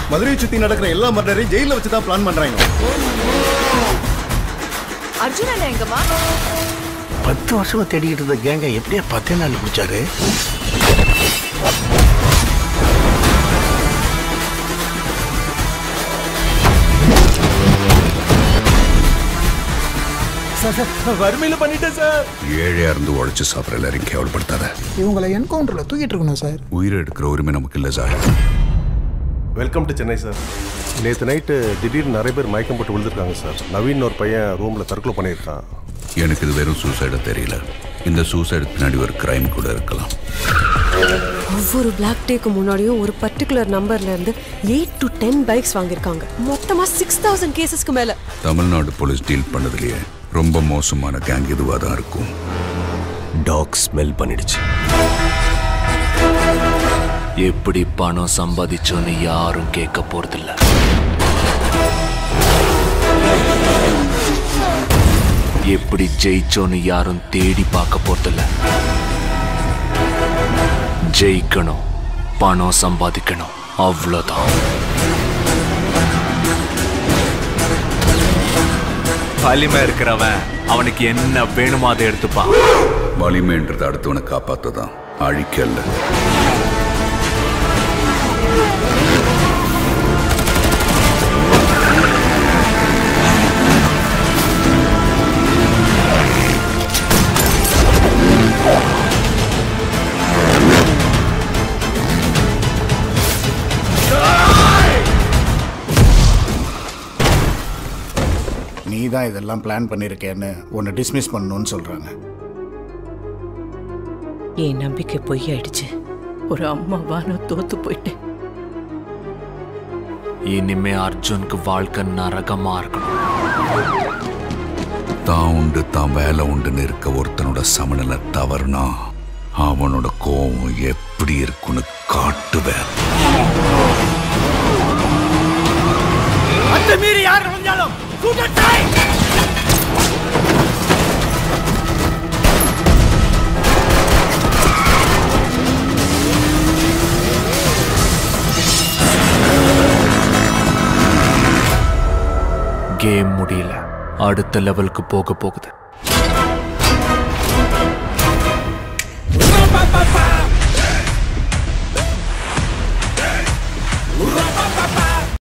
மதுரையை சுத்தி நடக்கிற எல்லா மர்டரையும் ஜெயில வச்சு தான் பிளான் பண்றாங்க அர்ஜுன் அண்ணா எங்கம்மா பத்து வருஷமா தேடிக்கிட்டு இருந்த கேங்க எப்படியா பத்தே நாள் பிடிச்சாரு வறுமையில பண்ணிட்டேன் சார் ஏழையா இருந்து உழைச்சு சாப்பிட்ற எல்லாரையும் கேவலப்படுத்தாத இவங்களை என்கவுண்டர்ல தூக்கிட்டு இருக்கணும் சார் உயிரை எடுக்கிற உரிமை நமக்கு இல்லை sir welcome to Chennai sir நேற்று நைட்டு திடீர்னு நிறைய பேர் மயக்கம் போட்டு விழுந்திருக்காங்க சார் நவீன் ஒரு பையன் ரூமில் தற்கொலை பண்ணியிருக்கான் எனக்கு இது வெறும் சூசைடா தெரியல இந்த சூசைடு பின்னாடி ஒரு கிரைம் கூட இருக்கலாம் ஒவ்வொரு பிளாக் டேக்கு முன்னாடியும் ஒரு பர்டிகுலர் நம்பர்ல இருந்து எயிட் டு டென் பைக்ஸ் வாங்கியிருக்காங்க மொத்தமா சிக்ஸ் தௌசண்ட் கேசஸ்க்கு மேல தமிழ்நாடு போலீஸ் டீல் பண்ணதுலயே ரொம்ப மோசமான கேங் இதுவாக தான் இருக்கும் டாக் ஸ்மெல் பண்ணிடுச்சு எப்படி பணம் சம்பாதிச்சோன்னு யாரும் கேட்க போறதில்ல எப்படி ஜெயிச்சோன்னு யாரும் தேடி பார்க்க போறதில்ல ஜெயிக்கணும் பணம் சம்பாதிக்கணும் அவ்வளோதான் வலிமை இருக்கிறவன் அவனுக்கு என்ன வேணுமோ அதை எடுத்துப்பான் வலிமைன்றது அடுத்தவனை காப்பாற்ற தான் அழிக்கல்ல நீ தான் இதெல்லாம் பிளான் பண்ணியிருக்கேன்னு உன்னை டிஸ்மிஸ் பண்ணணும்னு சொல்றாங்க என் நம்பிக்கை பொய்யாயிடுச்சு ஒரு அம்மாவா நான் தோத்து போயிட்டேன் இனிமே அர்ஜுனுக்கு வாழ்க்கை நரகமா இருக்கணும் தான் உண்டு தான் வேலை உண்டுன்னு இருக்க ஒருத்தனோட சமநிலை தவறுனா அவனோட கோவம் எப்படி இருக்குன்னு காட்டுவேன் அந்த மீறி யார் நுழைஞ்சாலும் கூட்டத்தாய் கேம் முடியல அடுத்த லெவலுக்கு போக போகுது Ba-ba-ba!